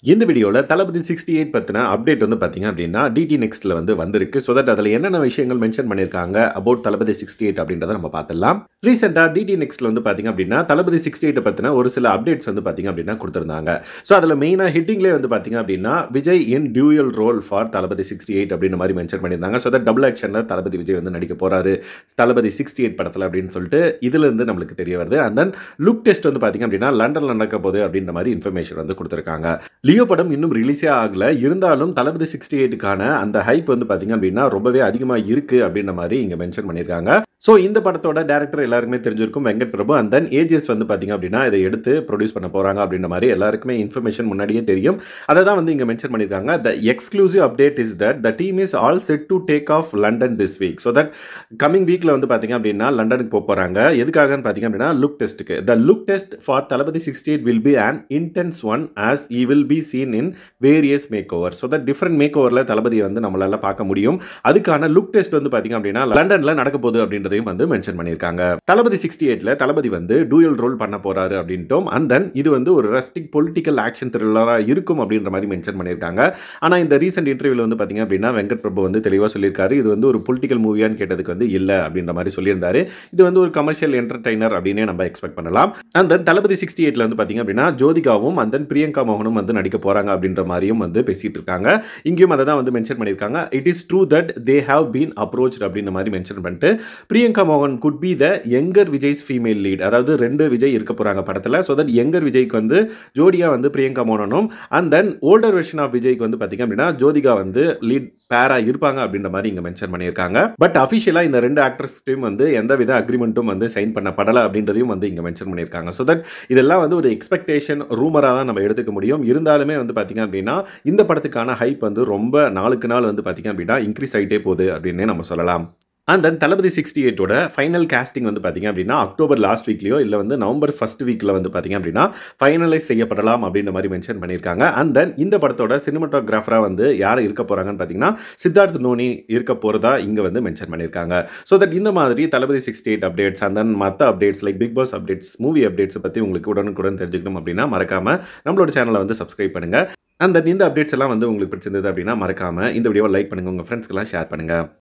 இந்த வீடியோவில் Thalapathy sixty eight பற்றின அப்டேட் வந்து பார்த்தீங்க அப்படின்னா டிடி நெக்ஸ்ட்டில் வந்து வந்திருக்கு ஸோ தட் அதில் என்னென்ன விஷயங்கள் மென்ஷன் பண்ணியிருக்காங்க அபவுட் தளபதி சிக்ஸ்டி எயிட் அப்படின்றத நம்ம பார்த்துடலாம் ரீசெண்டாக டிடி நெக்ஸ்ட்டில் வந்து பார்த்தீங்க அப்படின்னா தளபதி சிக்ஸ்டி எயிட்டை பற்றின ஒரு சில அப்டேட்ஸ் வந்து பார்த்தீங்க அப்படின்னா கொடுத்துருந்தாங்க ஸோ அதில் மெயினாக ஹிட்டிங்லேயே வந்து பார்த்தீங்க அப்படின்னா Vijay in dual role for Thalapathy sixty eight அப்படின்ற மாதிரி மென்ஷன் பண்ணியிருந்தாங்க ஸோ தட் டபுள் ஆக்ஷனில் தளபதி விஜய் வந்து நடிக்க போகிறாரு தளபதி சிக்ஸ்டி எயிட் படத்தில் அப்படின்னு சொல்லிட்டு இதுலேருந்து நம்மளுக்கு தெரிய வருது அண்ட் தென் லுக் டெஸ்ட் வந்து பார்த்தீங்க அப்படின்னா லண்டனில் நடக்க போகுது அப்படின்ற மாதிரி இன்ஃபர்மேஷன் வந்து கொடுத்துருக்காங்க லியோ படம் இன்னும் ரிலீஸே ஆகல இருந்தாலும் தளபதி சிக்ஸ்டி எயிட்டுக்கான அந்த ஹைப் வந்து பார்த்தீங்க அப்படின்னா ரொம்பவே அதிகமாக இருக்கு அப்படின்ற மாதிரி இங்கே மென்ஷன் பண்ணியிருக்காங்க ஸோ இந்த படத்தோட டேரக்டர் எல்லாருக்குமே தெரிஞ்சிருக்கும் Venkat Prabhu and then AGS வந்து பார்த்தீங்க அப்படின்னா இதை எடுத்து ப்ரொடியூஸ் பண்ண போகிறாங்க அப்படின்ற மாதிரி எல்லாருக்குமே இன்ஃபர்மேஷன் முன்னாடியே தெரியும் அதை தான் வந்து இங்கே மென்ஷன் பண்ணியிருக்காங்க the exclusive update is that the team is all set to take off London this week so that coming வீக்கில் வந்து பார்த்தீங்க அப்படின்னா லண்டனுக்கு போக போகிறாங்க எதுக்காகன்னு பார்த்தீங்க அப்படின்னா லுக் டெஸ்ட்டுக்கு the look test for Thalapathy sixty eight will be an intense one as he will be seen in various make over so that different make ஓவரில் தளபதியை வந்து நம்மளால பார்க்க முடியும் அதுக்கான லுக் டெஸ்ட் வந்து பார்த்தீங்க அப்படின்னா லண்டனில் நடக்க போகுது அப்படின்றதையும் வந்து மென்ஷன் பண்ணியிருக்காங்க தளபதி சிக்ஸ்டி எயிட்டில் தளபதி வந்து டூயல் ரோல் பண்ண போறாரு அப்படின்ட்டும் அண்ட் தென் இது வந்து ஒரு ரெஸ்டிக் பொலிட்டிக்கல் ஆக்ஷன் த்ரில்லராக இருக்கும் அப்படின்ற மாதிரி மென்ஷன் பண்ணியிருக்காங்க ஆனால் இந்த ரீசெண்ட் இன்டர்வியூவில் வந்து பார்த்தீங்க அப்படின்னா வெங்கட் பிரபு வந்து தெளிவாக சொல்லியிருக்காரு இது வந்து ஒரு பொலிட்டிக்கல் மூவியான்னு கேட்டதுக்கு வந்து இல்லை அப்படின்ற மாதிரி சொல்லியிருந்தாரு இது வந்து ஒரு கமர்ஷியல் என்டர்டைனர் அப்படின்னே நம்ம எக்ஸ்பெக்ட் பண்ணலாம் அண்ட் தென் தளபதி சிக்ஸ்டி எயிட்டில் வந்து பார்த்தீங்க அப்படின்னா ஜோதிகாவும் அண்ட் தென் பிரியங்கா மோகனும் வந்து நடிக்க போகிறாங்க அப்படின்ற மாதிரியும் வந்து பேசிட்டு இருக்காங்க இங்கேயும் அதை தான் வந்து மென்ஷன் பண்ணியிருக்காங்க it is true that they have been approach அப்படின்ற மாதிரி மென்ஷன் பண்ணிட்டு பிரியங்கா மோகன் could be the younger Vijay's female lead அதாவது ரெண்டு விஜய் இருக்க போகிறாங்க படத்தில் ஸோ தட் யங்கர் விஜய்க்கு வந்து ஜோடியா வந்து பிரியங்கா மோகனும் and then older version of விஜய்க்கு வந்து பார்த்தீங்க அப்படின்னா ஜோதிகா வந்து லீட் பேரா இருப்பாங்க அப்படின்ற மாதிரி இங்கே மென்ஷன் பண்ணியிருக்காங்க பட் அஃபிஷியலாக இந்த ரெண்டு ஆக்டர்ஸ்டையும் வந்து எந்த வித அக்ரிமெண்ட்டும் வந்து சைன் பண்ணப்படலை அப்படின்றதையும் வந்து இங்கே மென்ஷன் பண்ணியிருக்காங்க ஸோ தட் இதெல்லாம் வந்து ஒரு எக்ஸ்பெக்டேஷன் ரூமராக தான் நம்ம எடுத்துக்க முடியும் இருந்தாலுமே வந்து பார்த்தீங்க அப்படின்னா இந்த படத்துக்கான ஹைப் வந்து ரொம்ப நாளுக்கு நாள் வந்து பார்த்தீங்க அப்படின்னா இன்க்ரீஸ் ஆகிட்டே போகுது அப்படின்னே நம்ம சொல்லலாம் அண்ட் தென் தளபதி சிக்ஸ்டி எயிட்டோட ஃபைனல் கேஸ்டிங் வந்து பார்த்தீங்க அப்படின்னா அக்டோபர் லாஸ்ட் வீக்லையோ இல்லை வந்து நவம்பர் ஃபர்ஸ்ட் வீக்கில் வந்து பார்த்தீங்க அப்படின்னா ஃபைனலைஸ் செய்யப்படலாம் அப்படின்ற மாதிரி மென்ஷன் பண்ணியிருக்காங்க அண்ட் தென் இந்த படத்தோட சினிமாட்டோகிராஃபராக வந்து யார் இருக்க போகிறாங்கன்னு பார்த்தீங்கன்னா சித்தார்த் நோனி இருக்க போகிறதா இங்கே வந்து மென்ஷன் பண்ணியிருக்காங்க ஸோ தட் இந்த மாதிரி Thalapathy sixty eight updates and then மற்ற updates like Bigg Boss updates movie அப்டேட்ஸை பற்றி உங்களுக்கு உடனுக்குடன் தெரிஞ்சுக்கணும் அப்படின்னா மறக்காமல் நம்மளோட சேனலை வந்து சப்ஸ்கிரைப் பண்ணுங்கள் அண்ட் தென் இந்த அப்டேட்ஸ் எல்லாம் வந்து உங்களுக்கு பிடிச்சிருந்தது அப்படின்னா மறக்காமல் இந்த வீடியோவை லைக் பண்ணுங்கள் உங்கள் ஃப்ரெண்ட்ஸ்க்கெல்லாம் ஷேர் பண்ணுங்கள்